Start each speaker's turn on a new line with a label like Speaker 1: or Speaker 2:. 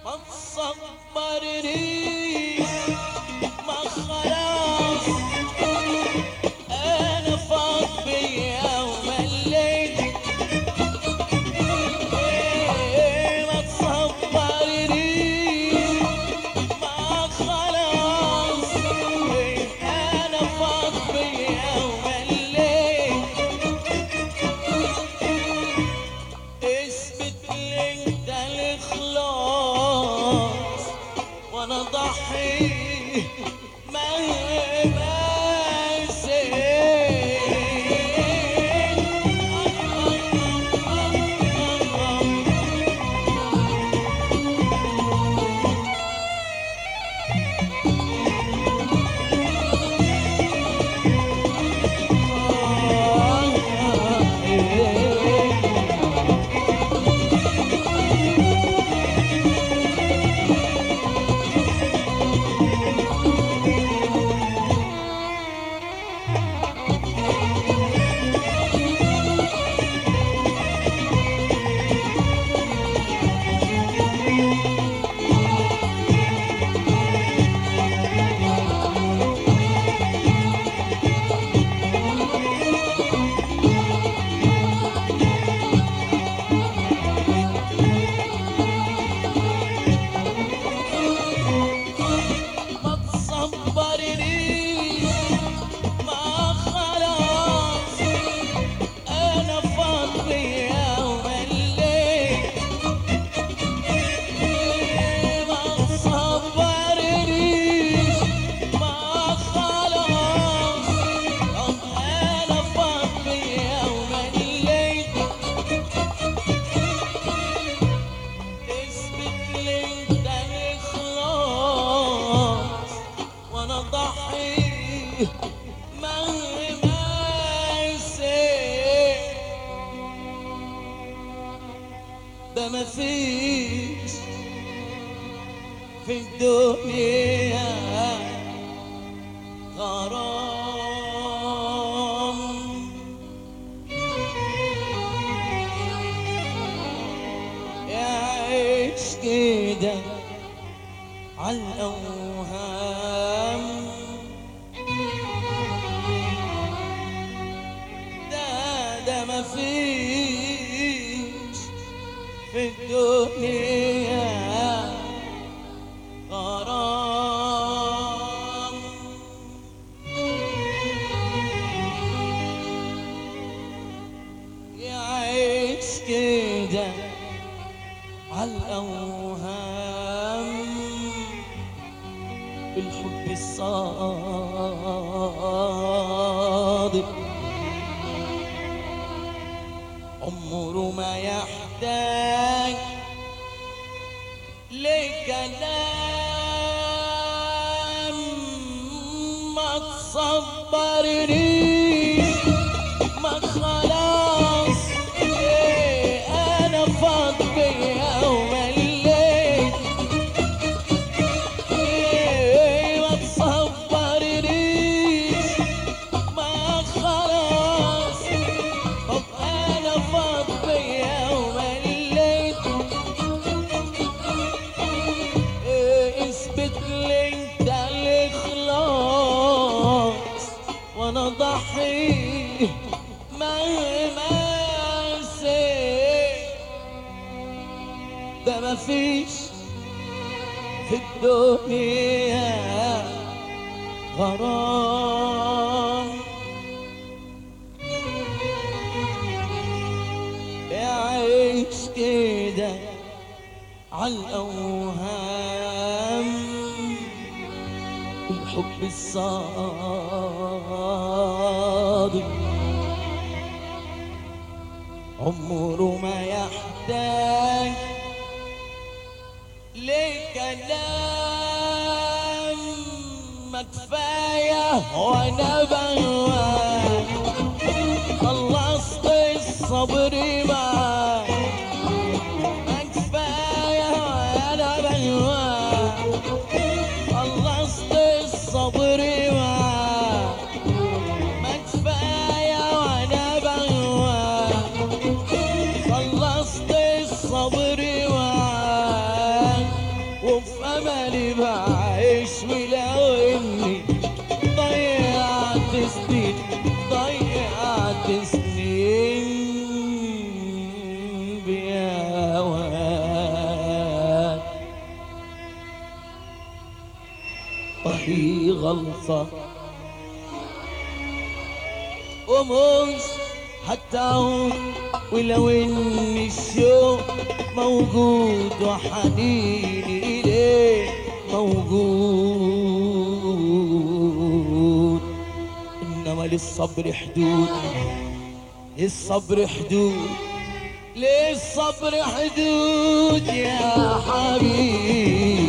Speaker 1: ما تصبرنيش ما خلاص انا فاض بيا ومليت إيه ما تصبرنيش ما خلاص إيه انا فاض بيا ومليت اثبت لي انت الاخلاص وانا ضحي مهما ما تصبرنيش ما خلاص انا فاضي ومليت ما تصبرنيش ما خلاص انا فاضي ومليت اثبت لي انت الاخلاص وانا ضحي مهما يصير ده مفيش في الدنيا غرام يعيش كده عالأوهام ده ده مفيش في الدنيا غرام يعيش كده عالأوهام الحب الصادق عمره ما يحتاج لكلام ما تصبرنيش ما خلاص إيه انا فاض بيا ومليت إيه ما تصبرنيش ما خلاص طب انا فاض بيا ومليت إيه اثبت لي انت الاخلاص وانا ضحي مهما سير ده مفيش في الدنيا غرام يعيش كده عالأوهام الحب الصادق عمره ما يحتاج لكلام ما كفاية وانا بهواك خلصت الصبر معاك ما كفاية وانا بهواك خلصت الصبر معاك ما كفاية وانا بهواك خلصت الصبر معاك وفي املي بعيش ولو اني ضيعت سنين ضيعت سنين بياوان وهي غلطة ومش حتى أعود ولو ان الشوق موجود وحنيني اليه موجود انما للصبر حدود للصبر حدود للصبر حدود يا حبيبي